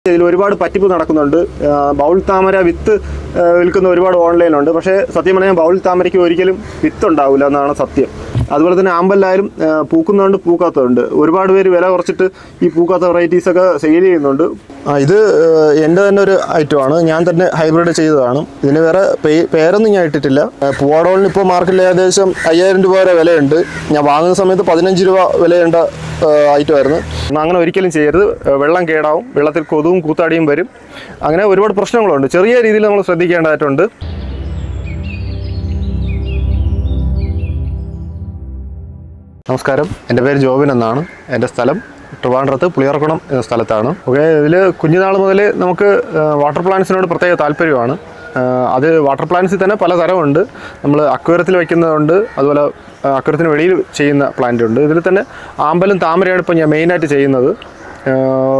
ഇതിൽ ഒരുപാട് പറ്റിപ്പ് നടക്കുന്നുണ്ട് ആ, ബൗൾ താമര വിത്ത് ആ, വിൽക്കുന്ന ഒരുപാട് ഓൺലൈനുണ്ട് പക്ഷേ സത്യം പറഞ്ഞാൽ ബൗൾ താമരയ്ക്ക് ഒരിക്കലും വിത്ത് ഉണ്ടാവില്ല എന്നാണ് സത്യം അതുപോലെ തന്നെ ആമ്പല്ലായാലും ആ, പൂക്കുന്നതുണ്ട് പൂക്കാത്തതുണ്ട് ഒരുപാട് പേര് വില കുറച്ചിട്ട് ഈ പൂക്കാത്ത വെറൈറ്റീസ് ഒക്കെ സെയിൽ ചെയ്യുന്നുണ്ട് ആ, ഇത് ആ, എൻ്റെ തന്നെ ഒരു ഐറ്റമാണ് ഞാൻ തന്നെ ഹൈബ്രിഡ് ചെയ്തതാണ് ഇതിന് വേറെ പേ- പേരൊന്നും ഞാൻ ഇട്ടിട്ടില്ല ആ, പൂവാടോളിന് ഇപ്പോൾ മാർക്കറ്റിൽ ഏകദേശം അയ്യായിരം രൂപ വരെ വിലയുണ്ട് ഞാൻ വാങ്ങുന്ന സമയത്ത് പതിനഞ്ച് രൂപ വിലയുണ്ട ഐറ്റമായിരുന്നു അങ്ങനെ ഒരിക്കലും ചെയ്യരുത് ആ, വെള്ളം കേടാവും വെള്ളത്തിൽ കൊതുവും കൂത്താടിയും വരും അങ്ങനെ ഒരുപാട് പ്രശ്നങ്ങളുണ്ട് ചെറിയ രീതിയിൽ നമ്മൾ ശ്രദ്ധിക്കേണ്ടതായിട്ടുണ്ട് നമസ്കാരം എൻ്റെ പേര് ജോബിൻ എന്നാണ് എൻ്റെ സ്ഥലം ട്രിവാൻഡ്രത്ത് പുളിയർക്കുളം എന്ന സ്ഥലത്താണ് ഓക്കെ ഇതിൽ കുഞ്ഞുനാൾ മുതൽ നമുക്ക് വാട്ടർ പ്ലാന്റ്സിനോട് പ്രത്യേക താല്പര്യമാണ് ആ, അത് വാട്ടർ പ്ലാന്റ്സിൽ തന്നെ പല തരമുണ്ട് നമ്മൾ അക്വേറത്തിൽ വയ്ക്കുന്നതുണ്ട് അതുപോലെ അക്വേറത്തിന് വെളിയിൽ ചെയ്യുന്ന പ്ലാന്റ് ഉണ്ട് ഇതിൽ തന്നെ ആമ്പലും താമരയാണ് ഇപ്പോൾ ഞാൻ മെയിനായിട്ട് ചെയ്യുന്നത് ആ,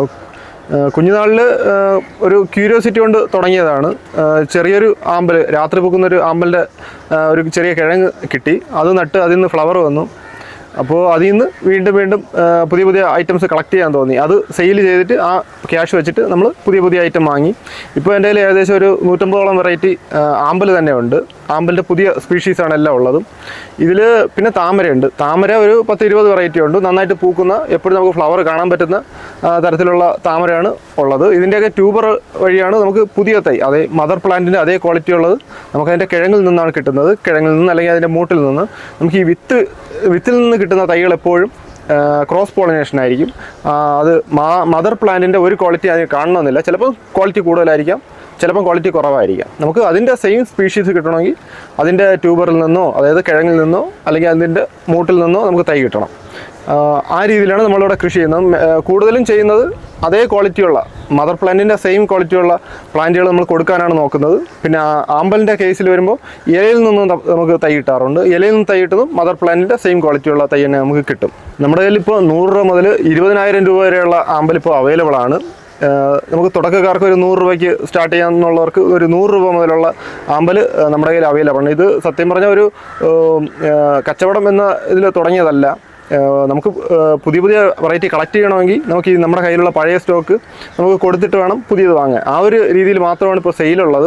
ആ, കുഞ്ഞുനാളിൽ ആ, ഒരു ക്യൂരിയോസിറ്റി കൊണ്ട് തുടങ്ങിയതാണ് ആ, ചെറിയൊരു ആമ്പൽ രാത്രി പൂക്കുന്ന ഒരു ആമ്പലിൻ്റെ ആ, ഒരു ചെറിയ കിഴങ്ങ് കിട്ടി അത് നട്ട് അതിൽ നിന്ന് ഫ്ലവർ വന്നു അപ്പോൾ അതിൽ നിന്ന് വീണ്ടും വീണ്ടും ആ, പുതിയ പുതിയ ഐറ്റംസ് കളക്ട് ചെയ്യാൻ തോന്നി അത് സെയിൽ ചെയ്തിട്ട് ആ ക്യാഷ് വെച്ചിട്ട് നമ്മൾ പുതിയ പുതിയ ഐറ്റം വാങ്ങി ഇപ്പോൾ എൻ്റെ കയ്യിൽ ഏകദേശം ഒരു നൂറ്റമ്പതോളം വെറൈറ്റി ആമ്പൽ തന്നെ ഉണ്ട് ആമ്പലിൻ്റെ പുതിയ സ്പീഷീസാണ് എല്ലാം ഉള്ളതും ഇതിൽ പിന്നെ താമരയുണ്ട് താമര ഒരു പത്ത് ഇരുപത് വെറൈറ്റി ഉണ്ട് നന്നായിട്ട് പൂക്കുന്ന എപ്പോഴും നമുക്ക് ഫ്ലവർ കാണാൻ പറ്റുന്ന ആ, തരത്തിലുള്ള താമരയാണ് ഉള്ളത് ഇതിൻ്റെയൊക്കെ ട്യൂബർ വഴിയാണ് നമുക്ക് പുതിയ തൈ അതേ മദർ പ്ലാന്റിൻ്റെ അതേ ക്വാളിറ്റി ഉള്ളത് നമുക്ക് അതിൻ്റെ കിഴങ്ങിൽ നിന്നാണ് കിട്ടുന്നത് കിഴങ്ങിൽ നിന്ന് അല്ലെങ്കിൽ അതിൻ്റെ മൂട്ടിൽ നിന്ന് നമുക്ക് ഈ വിത്ത് വിത്തിൽ നിന്ന് കിട്ടുന്ന തൈകൾ എപ്പോഴും ക്രോസ് പോളിനേഷൻ ആയിരിക്കും ആ, അത് മദർ പ്ലാന്റിൻ്റെ ഒരു ക്വാളിറ്റി അതിന് കാണണമെന്നില്ല ചിലപ്പോൾ ക്വാളിറ്റി കൂടുതലായിരിക്കാം ചിലപ്പം ക്വാളിറ്റി കുറവായിരിക്കാം നമുക്ക് അതിൻ്റെ സെയിം സ്പീഷീസ് കിട്ടണമെങ്കിൽ അതിൻ്റെ ട്യൂബറിൽ നിന്നോ അതായത് കിഴങ്ങിൽ നിന്നോ അല്ലെങ്കിൽ അതിൻ്റെ മൂട്ടിൽ നിന്നോ നമുക്ക് തൈ കിട്ടണം ആ, ആ രീതിയിലാണ് നമ്മളിവിടെ കൃഷി ചെയ്യുന്നത് മെ- ആ, കൂടുതലും ചെയ്യുന്നത് അതേ ക്വാളിറ്റിയുള്ള മദർ പ്ലാന്റിൻ്റെ സെയിം ക്വാളിറ്റിയുള്ള പ്ലാന്റുകൾ നമ്മൾ കൊടുക്കാനാണ് നോക്കുന്നത് പിന്നെ ആ- ആമ്പലിൻ്റെ കേസിൽ വരുമ്പോൾ ഇലയിൽ നിന്നും ത- നമുക്ക് തൈ കിട്ടാറുണ്ട് ഇലയിൽ നിന്ന് തൈ കിട്ടുന്നതും മദർ പ്ലാന്റിൻ്റെ സെയിം ക്വാളിറ്റിയുള്ള തൈ തന്നെ നമുക്ക് കിട്ടും നമ്മുടെ കയ്യിൽ ഇപ്പോൾ നൂറ് രൂപ മുതൽ ഇരുപതിനായിരം രൂപ വരെയുള്ള ആമ്പൽ ഇപ്പോൾ അവൈലബിൾ ആണ് ഏഹ് നമുക്ക് തുടക്കക്കാർക്ക് ഒരു നൂറ് രൂപയ്ക്ക് സ്റ്റാർട്ട് ചെയ്യാമെന്നുള്ളവർക്ക് ഒരു നൂറ് രൂപ മുതലുള്ള ആമ്പൽ ഏഹ് നമ്മുടെ കയ്യിൽ അവൈലബിൾ ആണ് ഇത് സത്യം പറഞ്ഞ ഒരു ഏഹ്, ഏഹ്, കച്ചവടം എന്ന ഇതിൽ തുടങ്ങിയതല്ല ഏഹ്, നമുക്ക് ഏഹ്, പുതിയ പുതിയ വെറൈറ്റി കളക്ട് ചെയ്യണമെങ്കിൽ നമുക്ക് ഈ നമ്മുടെ കയ്യിലുള്ള പഴയ സ്റ്റോക്ക് നമുക്ക് കൊടുത്തിട്ട് വേണം പുതിയത് വാങ്ങാൻ ആ ഒരു രീതിയിൽ മാത്രമാണ് ഇപ്പോൾ സെയിലുള്ളത്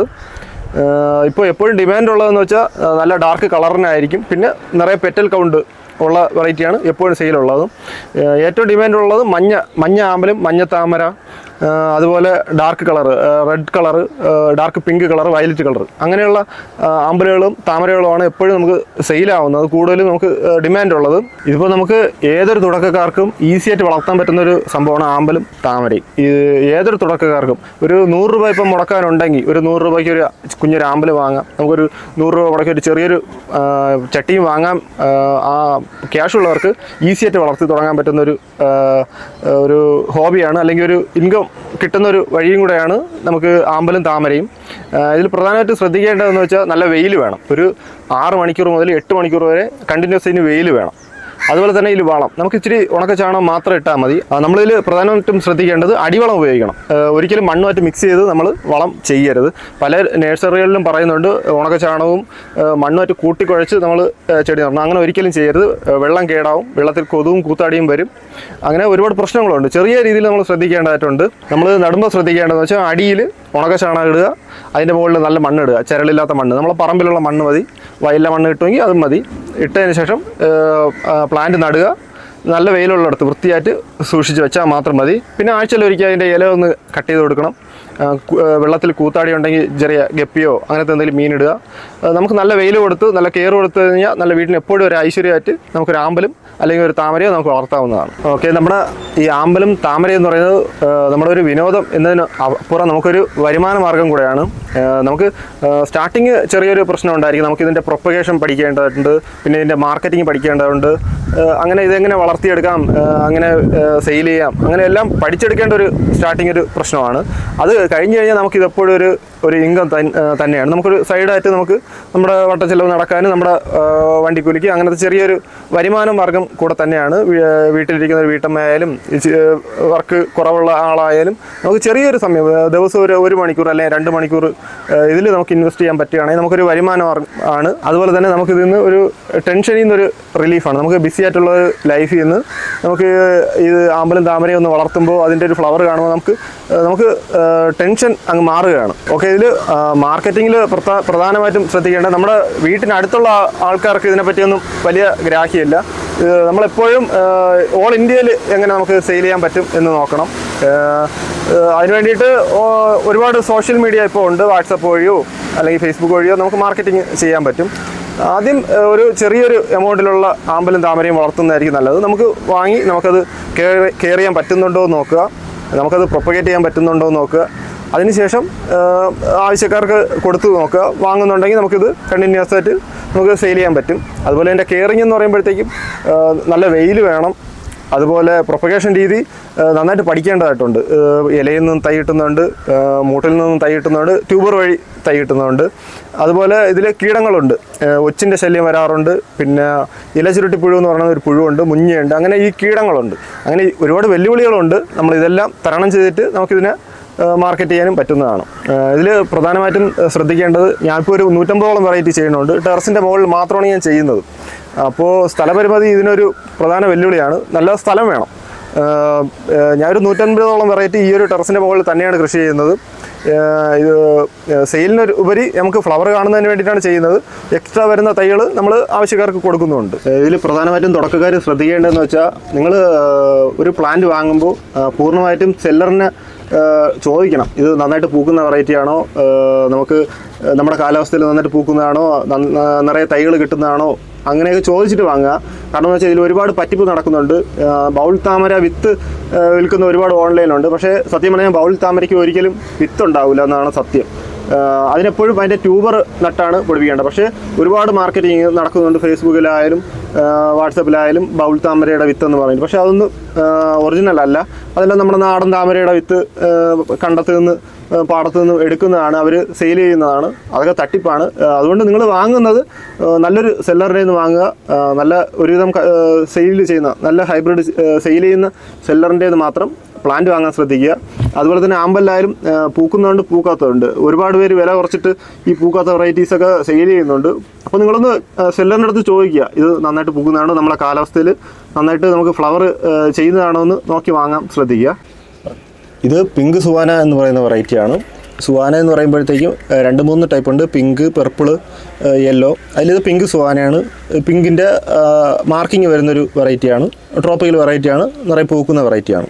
ഇപ്പോൾ എപ്പോഴും ഡിമാൻഡ് ഉള്ളതെന്ന് വെച്ചാൽ ഏഹ്, നല്ല ഡാർക്ക് കളറിനായിരിക്കും പിന്നെ നിറയെ പെറ്റൽ കൗണ്ട് ഉള്ള വെറൈറ്റിയാണ് എപ്പോഴും സെയിലുള്ളതും ഏഹ് ഏറ്റവും ഡിമാൻഡ് ഉള്ളത് മഞ്ഞ മഞ്ഞ ആമ്പലും മഞ്ഞ താമര ഏഹ് അതുപോലെ dark colour red colour dark pink colour violet colour അങ്ങനെയുള്ള ഏഹ് ആമ്പലുകളും താമരകളുമാണ് എപ്പോഴും നമുക്ക് സെയിലാവുന്നത് കൂടുതലും നമുക്ക് ഡിമാൻഡ് ഉള്ളത് ഇതിപ്പോൾ നമുക്ക് ഏതൊരു തുടക്കക്കാർക്കും ഈസി ആയിട്ട് വളർത്താൻ പറ്റുന്ന ഒരു സംഭവമാണ് ആമ്പലും താമരയും ഇത് ഏതൊരു തുടക്കക്കാർക്കും ഒരു നൂറ് രൂപ ഇപ്പം മുടക്കാനുണ്ടെങ്കിൽ ഒരു നൂറ് രൂപയ്ക്ക് ഒരു കുഞ്ഞൊരു ആമ്പൽ വാങ്ങാം നമുക്കൊരു നൂറ് രൂപ മുടക്കി ഒരു ചെറിയൊരു ആ, ചട്ടിയും വാങ്ങാം ആ, ആ ക്യാഷ് ഉള്ളവർക്ക് ഈസി ആയിട്ട് വളർത്തി തുടങ്ങാൻ പറ്റുന്ന ഒരു ആ, ഒരു ഹോബിയാണ് അല്ലെങ്കിൽ ഒരു ഇൻകം കിട്ടുന്ന ഒരു വഴിയും കൂടെയാണ് നമുക്ക് ആമ്പലും താമരയും ആ, ഇതിൽ പ്രധാനമായിട്ട് ശ്രദ്ധിക്കേണ്ടതെന്ന് വെച്ചാൽ നല്ല വെയിൽ വേണം ഒരു ആറ് മണിക്കൂർ മുതൽ എട്ട് മണിക്കൂർ വരെ കണ്ടിന്യൂസ് ഇതിന് വെയിൽ വേണം അതുപോലെ തന്നെ ഇതിൽ വളം നമുക്ക് ഇച്ചിരി ഉണക്ക ചാണകം മാത്രം ഇട്ടാൽ മതി ആ, നമ്മളിതിൽ പ്രധാനമായിട്ടും ശ്രദ്ധിക്കേണ്ടത് അടിവളം ഉപയോഗിക്കണം ആ, ഒരിക്കലും മണ്ണുമായിട്ട് മിക്സ് ചെയ്ത് നമ്മൾ വളം ചെയ്യരുത് പല നഴ്സറികളിലും പറയുന്നുണ്ട് ഉണക്ക ചാണകവും ആ, മണ്ണുമായിട്ട് കൂട്ടിക്കുഴച്ച് നമ്മൾ ചെടി നടണം അങ്ങനെ ഒരിക്കലും ചെയ്യരുത് ആ, വെള്ളം കേടാവും വെള്ളത്തിൽ കൊതുവും കൂത്താടിയും വരും അങ്ങനെ ഒരുപാട് പ്രശ്നങ്ങളുണ്ട് ചെറിയ രീതിയിൽ നമ്മൾ ശ്രദ്ധിക്കേണ്ടതായിട്ടുണ്ട് നമ്മൾ നടുമ്പോൾ ശ്രദ്ധിക്കേണ്ടതെന്ന് വെച്ചാൽ അടിയിൽ ഉണക്ക ചാണകം ഇടുക അതിൻ്റെ മുകളിൽ നല്ല മണ്ണ് ഇടുക ചരളില്ലാത്ത മണ്ണ് നമ്മളെ പറമ്പിലുള്ള മണ്ണ് മതി വയലിലെ മണ്ണ് കിട്ടുമെങ്കിൽ അതും മതി ഇട്ടതിന് ശേഷം പ്ലാന്റ് നടുക നല്ല വെയിലുള്ളിടത്ത് വൃത്തിയായിട്ട് സൂക്ഷിച്ച് വെച്ചാൽ മാത്രം മതി പിന്നെ ആഴ്ചയിൽ ഒരിക്കൽ അതിൻ്റെ ഇല ഒന്ന് കട്ട് ചെയ്ത് കൊടുക്കണം ആ, കു- ആ, വെള്ളത്തിൽ കൂത്താടി ഉണ്ടെങ്കിൽ ചെറിയ ഗപ്പിയോ അങ്ങനത്തെ എന്തെങ്കിലും മീൻ ഇടുക ആ, നമുക്ക് നല്ല വെയിൽ കൊടുത്ത് നല്ല കെയർ കൊടുത്തു കഴിഞ്ഞാൽ നല്ല വീട്ടിന് എപ്പോഴും ഒരു ഐശ്വര്യമായിട്ട് നമുക്കൊരു ആമ്പലും അല്ലെങ്കിൽ ഒരു താമരയോ നമുക്ക് വളർത്താവുന്നതാണ് ഓക്കെ നമ്മുടെ ഈ ആമ്പലും താമരയും എന്ന് പറയുന്നത് ആ, നമ്മുടെ ഒരു വിനോദം എന്നതിന് അപ്പുറം നമുക്കൊരു വരുമാന മാർഗം കൂടെയാണ് ആ, നമുക്ക് സ്റ്റാർട്ടിങ് ചെറിയൊരു പ്രശ്നം ഉണ്ടായിരിക്കും നമുക്ക് ഇതിൻ്റെ പ്രൊപ്പഗേഷൻ പഠിക്കേണ്ടതുണ്ട് പിന്നെ ഇതിൻ്റെ മാർക്കറ്റിംഗ് പഠിക്കേണ്ടതുണ്ട് ആ, അങ്ങനെ ഇതെങ്ങനെ വളർത്തിയെടുക്കാം ആ, അങ്ങനെ സെയിൽ ചെയ്യാം അങ്ങനെ എല്ലാം പഠിച്ചെടുക്കേണ്ട ഒരു സ്റ്റാർട്ടിങ് ഒരു പ്രശ്നമാണ് അത് കഴിഞ്ഞ് കഴിഞ്ഞാൽ നമുക്ക് ഇതെപ്പോഴും ഒരു ഒരു ഇൻകം തന്നെയാണ് നമുക്കൊരു സൈഡായിട്ട് നമുക്ക് നമ്മുടെ വട്ടച്ചെലവ് നടക്കാനും നമ്മുടെ ആ, വണ്ടിക്കൂലിക്ക് അങ്ങനത്തെ ചെറിയൊരു വരുമാന മാർഗം കൂടെ തന്നെയാണ് വീ- വീട്ടിലിരിക്കുന്ന ഒരു വീട്ടമ്മയായാലും വർക്ക് കുറവുള്ള ആളായാലും നമുക്ക് ചെറിയൊരു സമയം ആ, ദിവസം ഒരു ഒരു മണിക്കൂർ അല്ലെങ്കിൽ രണ്ട് മണിക്കൂർ ഇതിൽ നമുക്ക് ഇൻവെസ്റ്റ് ചെയ്യാൻ പറ്റുകയാണെങ്കിൽ നമുക്കൊരു വരുമാന മാർഗം ആണ് അതുപോലെ തന്നെ നമുക്ക് ഇതിൽ നിന്ന് ഒരു ടെൻഷനിൽ നിന്നൊരു റിലീഫാണ് നമുക്ക് ബിസി ആയിട്ടുള്ള ഒരു ലൈഫിൽ നിന്ന് നമുക്ക് ഇത് ആമ്പലും താമരയും ഒന്ന് വളർത്തുമ്പോൾ അതിൻ്റെ ഒരു ഫ്ലവർ കാണുമ്പോൾ നമുക്ക് ഏഹ്, നമുക്ക് ടെൻഷൻ അങ്ങ് മാറുകയാണ് ഓക്കെ ഇതിൽ മാർക്കറ്റിങ്ങിൽ പ്രധാനമായിട്ടും ശ്രദ്ധിക്കേണ്ടത് നമ്മുടെ വീട്ടിനടുത്തുള്ള ആൾക്കാർക്ക് ഇതിനെപ്പറ്റിയൊന്നും വലിയ ഗ്രാഹ്യമില്ല ഇത് നമ്മളെപ്പോഴും ഓൾ ഇന്ത്യയിൽ എങ്ങനെ നമുക്ക് സെയിൽ ചെയ്യാൻ പറ്റും എന്ന് നോക്കണം ഏഹ്, ഏഹ്, അതിന് വേണ്ടിയിട്ട് ഓ- ഒരുപാട് സോഷ്യൽ മീഡിയ ഇപ്പോൾ ഉണ്ട് വാട്സപ്പ് വഴിയോ അല്ലെങ്കിൽ ഫേസ്ബുക്ക് വഴിയോ നമുക്ക് മാർക്കറ്റിംഗ് ചെയ്യാൻ പറ്റും ആദ്യം ഏഹ്, ഒരു ചെറിയൊരു എമൗണ്ടിലുള്ള ആമ്പലും താമരയും വളർത്തുന്നതായിരിക്കും നല്ലത് നമുക്ക് വാങ്ങി നമുക്കത് കെയർ കെയർ ചെയ്യാൻ പറ്റുന്നുണ്ടോ എന്ന് നോക്കുക നമുക്കത് പ്രൊപ്പഗേറ്റ് ചെയ്യാൻ പറ്റുന്നുണ്ടോ എന്ന് നോക്കുക അതിനുശേഷം ഏഹ്, ആവശ്യക്കാർക്ക് കൊടുത്തു നോക്കുക വാങ്ങുന്നുണ്ടെങ്കിൽ നമുക്കിത് കണ്ടിന്യൂസ് ആയിട്ട് നമുക്ക് സെയിൽ ചെയ്യാൻ പറ്റും അതുപോലെ എൻ്റെ കെയറിങ് എന്ന് പറയുമ്പോഴത്തേക്കും ഏഹ്, നല്ല വെയിൽ വേണം അതുപോലെ പ്രൊപ്പഗേഷൻ രീതി ഏഹ്, നന്നായിട്ട് പഠിക്കേണ്ടതായിട്ടുണ്ട് ഏഹ്, ഇലയിൽ നിന്നും തൈ കിട്ടുന്നുണ്ട് ഏഹ്, മൂട്ടിൽ നിന്നും തൈ കിട്ടുന്നുണ്ട് ട്യൂബർ വഴി തൈ കിട്ടുന്നുണ്ട് അതുപോലെ ഇതിൽ കീടങ്ങളുണ്ട് ഏഹ്, ഒച്ചിൻ്റെ ശല്യം വരാറുണ്ട് പിന്നെ ഇല ചുരുട്ടിപ്പുഴു എന്ന് പറയുന്ന ഒരു പുഴുവുണ്ട് മുഞ്ഞയുണ്ട് അങ്ങനെ ഈ കീടങ്ങളുണ്ട് അങ്ങനെ ഈ ഒരുപാട് വെല്ലുവിളികളുണ്ട് നമ്മൾ ഇതെല്ലാം തരണം ചെയ്തിട്ട് നമുക്കിതിനെ മാർക്കറ്റ് ചെയ്യാനും പറ്റുന്നതാണ് ഇതിൽ പ്രധാനമായിട്ടും ഏഹ്, ശ്രദ്ധിക്കേണ്ടത് ഞാനിപ്പോൾ ഒരു നൂറ്റമ്പതോളം വെറൈറ്റി ചെയ്യുന്നുണ്ട് ടെറസിൻ്റെ മുകളിൽ മാത്രമാണ് ഞാൻ ചെയ്യുന്നത് അപ്പോൾ സ്ഥലപരിമിതി ഇതിനൊരു പ്രധാന വെല്ലുവിളിയാണ് നല്ല സ്ഥലം വേണം ഏഹ്, ഏഹ്, ഞാനൊരു നൂറ്റൻപതോളം വെറൈറ്റി ഈ ഒരു ടെറസിൻ്റെ മുകളിൽ തന്നെയാണ് കൃഷി ചെയ്യുന്നത് ഏഹ്, ഇത് സെയിലിന് ഉപരി നമുക്ക് ഫ്ലവർ കാണുന്നതിന് വേണ്ടിയിട്ടാണ് ചെയ്യുന്നത് എക്സ്ട്രാ വരുന്ന തൈകൾ നമ്മൾ ആവശ്യക്കാർക്ക് കൊടുക്കുന്നുമുണ്ട് ഇതിൽ പ്രധാനമായിട്ടും തുടക്കക്കാർ ശ്രദ്ധിക്കേണ്ടതെന്ന് വെച്ചാൽ നിങ്ങൾ ഒരു പ്ലാന്റ് വാങ്ങുമ്പോൾ ഏഹ്, പൂർണ്ണമായിട്ടും സെല്ലറിനെ ഏഹ് ചോദിക്കണം ഇത് നന്നായിട്ട് പൂക്കുന്ന വെറൈറ്റി ആണോ ഏഹ് നമുക്ക് നമ്മുടെ കാലാവസ്ഥയിൽ നന്നായിട്ട് പൂക്കുന്നതാണോ നന്ന- നിറയെ തൈകൾ കിട്ടുന്നതാണോ അങ്ങനെയൊക്കെ ചോദിച്ചിട്ട് വാങ്ങുക കാരണം എന്ന് വെച്ചാൽ ഇതിൽ ഒരുപാട് പറ്റിപ്പ് നടക്കുന്നുണ്ട് ഏഹ് ബൗൾ താമര വിത്ത് ഏഹ് വിൽക്കുന്ന ഒരുപാട് ഓൺലൈനുണ്ട് പക്ഷേ സത്യം പറഞ്ഞാൽ ബൗൾ താമരയ്ക്ക് ഒരിക്കലും വിത്ത് ഉണ്ടാവില്ല എന്നാണ് സത്യം ആഹ് അതിനെപ്പോഴും അതിൻ്റെ ട്യൂബർ നട്ടാണ് പൊടിപ്പിക്കേണ്ടത് പക്ഷേ ഒരുപാട് മാർക്കറ്റിംഗ് നടക്കുന്നുണ്ട് ഫേസ്ബുക്കിലായാലും ആഹ് വാട്സപ്പിലായാലും ബൗൾ താമരയുടെ വിത്ത് എന്ന് പറയുന്നത് പക്ഷേ അതൊന്നും ഒറിജിനൽ അല്ല അതെല്ലാം നമ്മുടെ നാടൻ താമരയുടെ വിത്ത് ആഹ് കണ്ടത്ത് നിന്ന് ആഹ് പാടത്ത് നിന്ന് എടുക്കുന്നതാണ് അവർ സെയിൽ ചെയ്യുന്നതാണ് അതൊക്കെ തട്ടിപ്പാണ് ആഹ് അതുകൊണ്ട് നിങ്ങൾ വാങ്ങുന്നത് ആഹ് നല്ലൊരു സെല്ലറിൻ്റെ നിന്ന് വാങ്ങുക ആഹ് നല്ല ഒരുവിധം സെയിൽ ചെയ്യുന്ന നല്ല ഹൈബ്രിഡ് സെയിൽ ചെയ്യുന്ന സെല്ലറിൻ്റെ മാത്രം പ്ലാന്റ് വാങ്ങാൻ ശ്രദ്ധിക്കുക അതുപോലെ തന്നെ ആമ്പല്ലായാലും ആ, പൂക്കുന്നതുണ്ട് പൂക്കാത്തതുണ്ട് ഒരുപാട് പേര് വില കുറച്ചിട്ട് ഈ പൂക്കാത്ത വെറൈറ്റീസ് ഒക്കെ സെയിൽ ചെയ്യുന്നുണ്ട് അപ്പോൾ നിങ്ങളൊന്ന് സെല്ലറിൻ്റെ അടുത്ത് ചോദിക്കുക ഇത് നന്നായിട്ട് പൂക്കുന്നതാണോ നമ്മളെ കാലാവസ്ഥയിൽ നന്നായിട്ട് നമുക്ക് ഫ്ലവർ ചെയ്യുന്നതാണോ എന്ന് നോക്കി വാങ്ങാൻ ശ്രദ്ധിക്കുക ഇത് പിങ്ക് സുവാന എന്ന് പറയുന്ന വെറൈറ്റിയാണ് സുവാന എന്ന് പറയുമ്പോഴത്തേക്കും ഏഹ്, രണ്ട് മൂന്ന് ടൈപ്പ് ഉണ്ട് പിങ്ക് പെർപ്പിള് യെല്ലോ അതിലിത് പിങ്ക് സുവാനയാണ് പിങ്കിൻ്റെ മാർക്കിങ് വരുന്നൊരു വെറൈറ്റിയാണ് ട്രോപ്പിക്കൽ വെറൈറ്റിയാണ് നിറയെ പൂക്കുന്ന വെറൈറ്റിയാണ്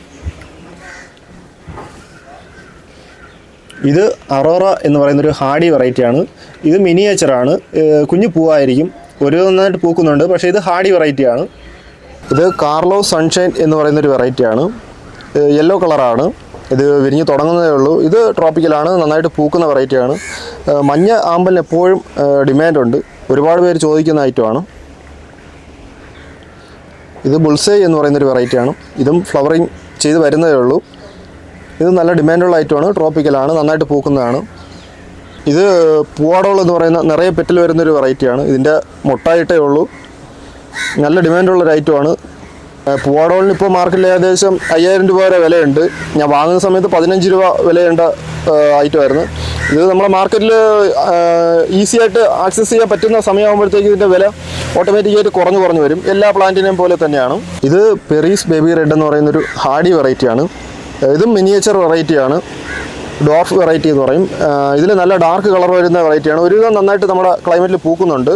ഇത് അറോറ എന്ന് പറയുന്നൊരു ഹാഡി വെറൈറ്റിയാണ് ഇത് മിനിയേച്ചറാണ് കുഞ്ഞു പൂവായിരിക്കും ഒരു നന്നായിട്ട് പൂക്കുന്നുണ്ട് പക്ഷേ ഇത് ഹാഡി വെറൈറ്റിയാണ് ഇത് കാർലോ സൺഷൈൻ എന്ന് പറയുന്നൊരു വെറൈറ്റിയാണ് യെല്ലോ കളറാണ് ഇത് വിരിഞ്ഞ് തുടങ്ങുന്നതേ ഉള്ളൂ ഇത് ട്രോപ്പിക്കലാണ് നന്നായിട്ട് പൂക്കുന്ന വെറൈറ്റിയാണ് ഏഹ് മഞ്ഞ ആമ്പലിന് എപ്പോഴും ഡിമാൻഡുണ്ട് ഒരുപാട് പേര് ചോദിക്കുന്ന ഐറ്റമാണ് ഇത് ബുൾസൈ എന്ന് പറയുന്നൊരു വെറൈറ്റിയാണ് ഇതും ഫ്ലവറിങ് ചെയ്ത് വരുന്നതേ ഉള്ളൂ ഇത് നല്ല ഡിമാൻഡുള്ള ഐറ്റമാണ് ട്രോപ്പിക്കലാണ് നന്നായിട്ട് പൂക്കുന്നതാണ് ഇത് പൂവാടോൾ എന്ന് പറയുന്ന നിറയെ പെറ്റിൽ വരുന്നൊരു വെറൈറ്റിയാണ് ഇതിൻ്റെ മുട്ടായിട്ടേ ഉള്ളൂ നല്ല ഡിമാൻഡുള്ള ഒരു ഐറ്റമാണ് പൂവാടോളിന് ഇപ്പോൾ മാർക്കറ്റിൽ ഏകദേശം അയ്യായിരം രൂപ വരെ വിലയുണ്ട് ഞാൻ വാങ്ങുന്ന സമയത്ത് പതിനഞ്ച് രൂപ വിലയുണ്ട ഐറ്റമായിരുന്നു ഇത് നമ്മുടെ മാർക്കറ്റിൽ ഈസി ആയിട്ട് ആക്സസ് ചെയ്യാൻ പറ്റുന്ന സമയമാകുമ്പോഴത്തേക്ക് ഇതിൻ്റെ വില ഓട്ടോമാറ്റിക്കായിട്ട് കുറഞ്ഞു കുറഞ്ഞു വരും എല്ലാ പ്ലാന്റിനെയും പോലെ തന്നെയാണ് ഇത് പെറീസ് ബേബി റെഡ് എന്ന് പറയുന്നൊരു ഹാഡി വെറൈറ്റിയാണ് ഇതും മിനിയേച്ചർ വെറൈറ്റിയാണ് ഡോർഫ് വെറൈറ്റി എന്ന് പറയും ഇതിൽ നല്ല ഡാർക്ക് കളർ വരുന്ന വെറൈറ്റിയാണ് ഒരുവിധം നന്നായിട്ട് നമ്മുടെ ക്ലൈമറ്റിൽ പൂക്കുന്നുണ്ട്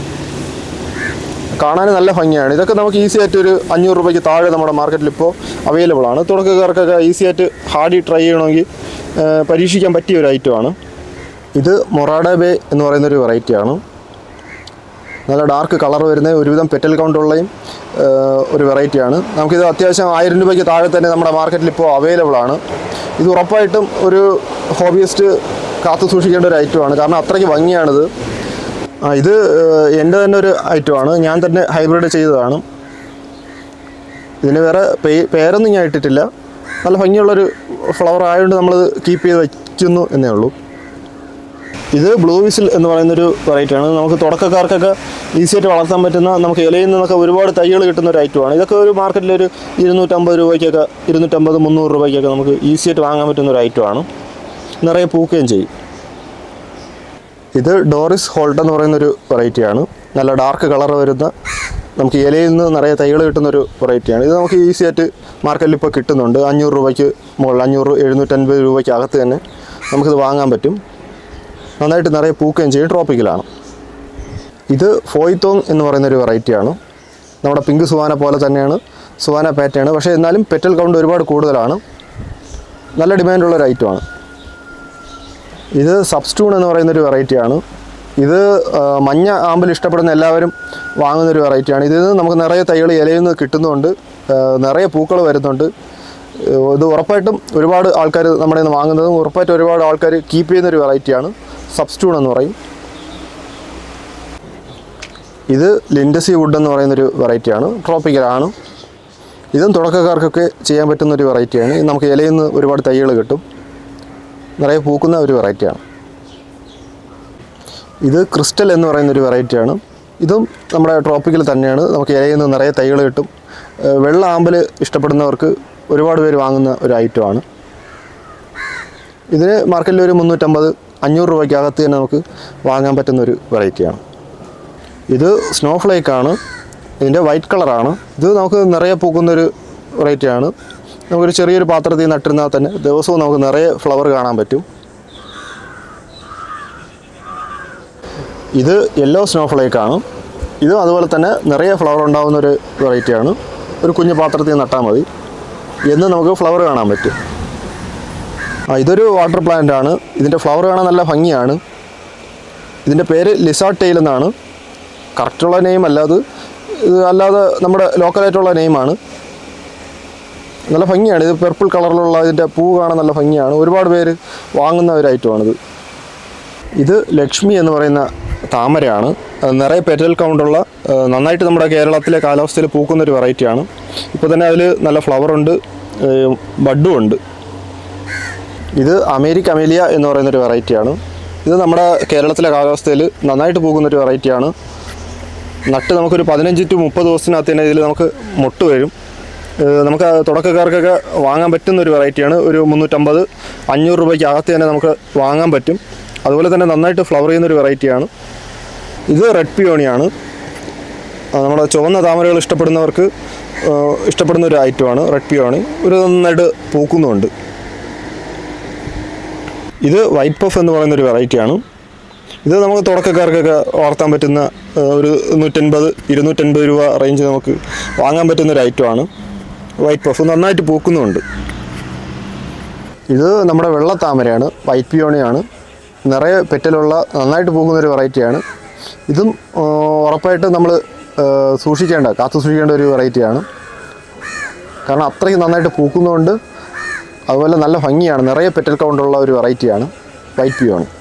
കാണാൻ നല്ല ഭംഗിയാണ് ഇതൊക്കെ നമുക്ക് ഈസി ആയിട്ട് ഒരു അഞ്ഞൂറ് രൂപയ്ക്ക് താഴെ നമ്മുടെ മാർക്കറ്റിൽ ഇപ്പോൾ അവൈലബിൾ ആണ് തുടക്കക്കാർക്കൊക്കെ ഈസി ആയിട്ട് ഹാർഡി ട്രൈ ചെയ്യണമെങ്കിൽ ആ, പരീക്ഷിക്കാൻ പറ്റിയ ഒരു ഐറ്റമാണ് ഇത് മൊറാഡ ബേ എന്ന് പറയുന്നൊരു വെറൈറ്റിയാണ് നല്ല ഡാർക്ക് കളർ വരുന്ന ഒരുവിധം പെറ്റൽ കൗണ്ടുള്ളയും ഒരു വെറൈറ്റിയാണ് നമുക്കിത് അത്യാവശ്യം ആയിരം രൂപയ്ക്ക് താഴെ തന്നെ നമ്മുടെ മാർക്കറ്റിൽ ഇപ്പോൾ അവൈലബിൾ ആണ് ഇത് ഉറപ്പായിട്ടും ഒരു ഹോബിയസ്റ്റ് കാത്തു സൂക്ഷിക്കേണ്ട ഒരു ഐറ്റമാണ് കാരണം അത്രയ്ക്ക് ഭംഗിയാണിത് ആ ഇത് ഏഹ്, എൻ്റെ തന്നെ ഒരു ഐറ്റമാണ് ഞാൻ തന്നെ ഹൈബ്രിഡ് ചെയ്തതാണ് ഇതിന് വേറെ പേ പേരൊന്നും ഞാൻ ഇട്ടിട്ടില്ല നല്ല ഭംഗിയുള്ളൊരു ഫ്ലവർ ആയതുകൊണ്ട് നമ്മളത് കീപ്പ് ചെയ്ത് വയ്ക്കുന്നു എന്നേ ഉള്ളൂ ഇത് ബ്ലൂ വിസിൽ എന്ന് പറയുന്നൊരു വെറൈറ്റിയാണ് നമുക്ക് തുടക്കക്കാർക്കൊക്കെ ഈസി ആയിട്ട് വളർത്താൻ പറ്റുന്ന നമുക്ക് ഇലയിൽ നിന്നൊക്കെ ഒരുപാട് തൈകൾ കിട്ടുന്ന ഒരു ഐറ്റമാണ് ഇതൊക്കെ ഒരു മാർക്കറ്റിൽ ഒരു ഇരുന്നൂറ്റമ്പത് രൂപയ്ക്കൊക്കെ ഇരുന്നൂറ്റമ്പത് മുന്നൂറ് രൂപയ്ക്കൊക്കെ നമുക്ക് ഈസി ആയിട്ട് വാങ്ങാൻ പറ്റുന്ന ഒരു ഐറ്റമാണ് നിറയെ പൂക്കുകയും ചെയ്യും ഇത് ഡോറിസ് ഹോൾട്ട് എന്ന് പറയുന്നൊരു വെറൈറ്റിയാണ് നല്ല ഡാർക്ക് കളർ വരുന്ന നമുക്ക് ഇലയിൽ നിന്ന് നിറയെ തൈകൾ കിട്ടുന്ന ഒരു വെറൈറ്റിയാണ് ഇത് നമുക്ക് ഈസി ആയിട്ട് മാർക്കറ്റിൽ ഇപ്പോൾ കിട്ടുന്നുണ്ട് അഞ്ഞൂറ് രൂപയ്ക്ക് മുകളിൽ അഞ്ഞൂറ് എഴുന്നൂറ്റൻപത് രൂപയ്ക്ക് അകത്ത് തന്നെ നമുക്കിത് വാങ്ങാൻ പറ്റും നന്നായിട്ട് നിറയെ പൂക്കുകയും ചെയ്യും ട്രോപ്പിക്കലാണ് ഇത് ഫോയ്ത്തോങ് എന്ന് പറയുന്ന ഒരു വെറൈറ്റിയാണ് നമ്മുടെ പിങ്ക് സുവാന പോലെ തന്നെയാണ് സുവാന പാറ്റയാണ് പക്ഷേ എന്നാലും പെറ്റൽ കൗണ്ട് ഒരുപാട് കൂടുതലാണ് നല്ല ഡിമാൻഡുള്ള ഒരു ഐറ്റമാണ് ഇത് സബ്സ്റ്റൂൺ എന്ന് പറയുന്ന ഒരു വെറൈറ്റിയാണ് ഇത് ആ, മഞ്ഞ ആമ്പിൽ ഇഷ്ടപ്പെടുന്ന എല്ലാവരും വാങ്ങുന്ന ഒരു വെറൈറ്റിയാണ് ഇതിൽ നിന്ന് നമുക്ക് നിറയെ തൈകൾ ഇലയിൽ നിന്ന് കിട്ടുന്നുണ്ട് ആ, നിറയെ പൂക്കൾ വരുന്നുണ്ട് ഏ, ഇത് ഉറപ്പായിട്ടും ഒരുപാട് ആൾക്കാർ നമ്മുടെ നിന്ന് വാങ്ങുന്നതും ഉറപ്പായിട്ടും ഒരുപാട് ആൾക്കാർ കീപ്പ് ചെയ്യുന്ന ഒരു വെറൈറ്റിയാണ് സബ്സ്റ്റൂൺ എന്ന് പറയും ഇത് ലിൻഡസി വുഡ് എന്ന് പറയുന്നൊരു വെറൈറ്റിയാണ് ട്രോപ്പിക്കലാണ് ഇതും തുടക്കക്കാർക്കൊക്കെ ചെയ്യാൻ പറ്റുന്ന ഒരു വെറൈറ്റിയാണ് ഇത് നമുക്ക് ഇലയിൽ നിന്ന് ഒരുപാട് തൈകൾ കിട്ടും നിറയെ പൂക്കുന്ന ഒരു വെറൈറ്റിയാണ് ഇത് ക്രിസ്റ്റൽ എന്ന് പറയുന്ന ഒരു വെറൈറ്റിയാണ് ഇതും നമ്മുടെ ട്രോപ്പിക്കൽ തന്നെയാണ് നമുക്ക് ഇലയിൽ നിന്ന് നിറയെ തൈകൾ കിട്ടും ഏഹ് വെള്ള ആമ്പൽ ഇഷ്ടപ്പെടുന്നവർക്ക് ഒരുപാട് പേര് വാങ്ങുന്ന ഒരു ഐറ്റമാണ് ഇതിന് മാർക്കറ്റിൽ ഒരു മുന്നൂറ്റമ്പത് അഞ്ഞൂറ് രൂപയ്ക്കകത്ത് തന്നെ നമുക്ക് വാങ്ങാൻ പറ്റുന്ന ഒരു വെറൈറ്റിയാണ് ഇത് സ്നോഫ്ലേക്ക് ആണ് ഇതിൻ്റെ വൈറ്റ് കളറാണ് ഇത് നമുക്ക് നിറയെ പൂക്കുന്നൊരു വെറൈറ്റിയാണ് നമുക്കൊരു ചെറിയൊരു പാത്രത്തിൽ നട്ടിരുന്നാൽ തന്നെ ദിവസവും നമുക്ക് നിറയെ ഫ്ലവർ കാണാൻ പറ്റും ഇത് യെല്ലോ സ്നോഫ്ലേക്ക് ആണ് ഇതും അതുപോലെ തന്നെ നിറയെ ഫ്ലവർ ഉണ്ടാകുന്ന ഒരു വെറൈറ്റിയാണ് ഒരു കുഞ്ഞു പാത്രത്തിൽ നട്ടാൽ മതി എന്ന് നമുക്ക് ഫ്ലവർ കാണാൻ പറ്റും ആ ഇതൊരു വാട്ടർ പ്ലാന്റ് ആണ് ഇതിൻ്റെ ഫ്ലവർ കാണാൻ നല്ല ഭംഗിയാണ് ഇതിൻ്റെ പേര് ലിസാർഡ് ടെയിൽ എന്നാണ് കറക്റ്റുള്ള നെയിം അല്ല അത് ഇത് അല്ലാതെ നമ്മുടെ ലോക്കലായിട്ടുള്ള നെയിമാണ് നല്ല ഭംഗിയാണ് ഇത് പെർപ്പിൾ കളറിലുള്ള ഇതിൻ്റെ പൂ കാണാൻ നല്ല ഭംഗിയാണ് ഒരുപാട് പേര് വാങ്ങുന്ന ഒരു ഐറ്റമാണിത് ഇത് ലക്ഷ്മി എന്ന് പറയുന്ന താമരയാണ് അത് നിറയെ പെറ്റൽ കൗണ്ടുള്ള ആ, നന്നായിട്ട് നമ്മുടെ കേരളത്തിലെ കാലാവസ്ഥയിൽ പൂക്കുന്ന ഒരു വെറൈറ്റിയാണ് ഇപ്പോൾ തന്നെ അതിൽ നല്ല ഫ്ലവർ ഉണ്ട് ബഡും ഉണ്ട് ഇത് അമേരിക്ക അമേലിയ എന്ന് പറയുന്ന ഒരു വെറൈറ്റിയാണ് ഇത് നമ്മുടെ കേരളത്തിലെ കാലാവസ്ഥയിൽ നന്നായിട്ട് പൂക്കുന്ന ഒരു വെറൈറ്റിയാണ് നട്ട് നമുക്കൊരു പതിനഞ്ച് ടു മുപ്പത് ദിവസത്തിനകത്ത് തന്നെ ഇതിൽ നമുക്ക് മുട്ട് വരും ഏഹ് നമുക്ക് ആ തുടക്കക്കാർക്കൊക്കെ വാങ്ങാൻ പറ്റുന്ന ഒരു വെറൈറ്റിയാണ് ഒരു മുന്നൂറ്റമ്പത് അഞ്ഞൂറ് രൂപയ്ക്ക് അകത്ത് തന്നെ നമുക്ക് വാങ്ങാൻ പറ്റും അതുപോലെ തന്നെ നന്നായിട്ട് ഫ്ലവർ ചെയ്യുന്ന ഒരു വെറൈറ്റിയാണ് ഇത് റെഡ് പിയോണിയാണ് ആ, നമ്മുടെ ചുവന്ന താമരകൾ ഇഷ്ടപ്പെടുന്നവർക്ക് ആ, ഇഷ്ടപ്പെടുന്ന ഒരു ഐറ്റമാണ് റെഡ് പിയോണി ഒരു നന്നായിട്ട് പൂക്കുന്നുമുണ്ട് ഇത് വൈറ്റ് പഫ് എന്ന് പറയുന്ന ഒരു വെറൈറ്റിയാണ് ഇത് നമുക്ക് തുടക്കക്കാർക്കൊക്കെ വളർത്താൻ പറ്റുന്ന ആ, ഒരു നൂറ്റൻപത് ഇരുന്നൂറ്റൻപത് രൂപ റേഞ്ച് നമുക്ക് വാങ്ങാൻ പറ്റുന്ന ഒരു ഐറ്റമാണ് വൈറ്റ് പഫ് നന്നായിട്ട് പൂക്കുന്നുമുണ്ട് ഇത് നമ്മുടെ വെള്ള താമരയാണ് വൈറ്റ് പിയോണിയാണ് നിറയെ പെറ്റലുള്ള നന്നായിട്ട് പൂക്കുന്ന ഒരു വെറൈറ്റിയാണ് ഇതും ആ, ഉറപ്പായിട്ടും നമ്മൾ സൂക്ഷിക്കേണ്ട കാത്തു സൂക്ഷിക്കേണ്ട ഒരു വെറൈറ്റിയാണ് കാരണം അത്രയും നന്നായിട്ട് പൂക്കുന്നതുകൊണ്ട് അതുപോലെ നല്ല ഭംഗിയാണ് നിറയെ പെറ്റൽ കൗണ്ടുള്ള ഒരു വെറൈറ്റിയാണ് വൈറ്റ് പിയോണി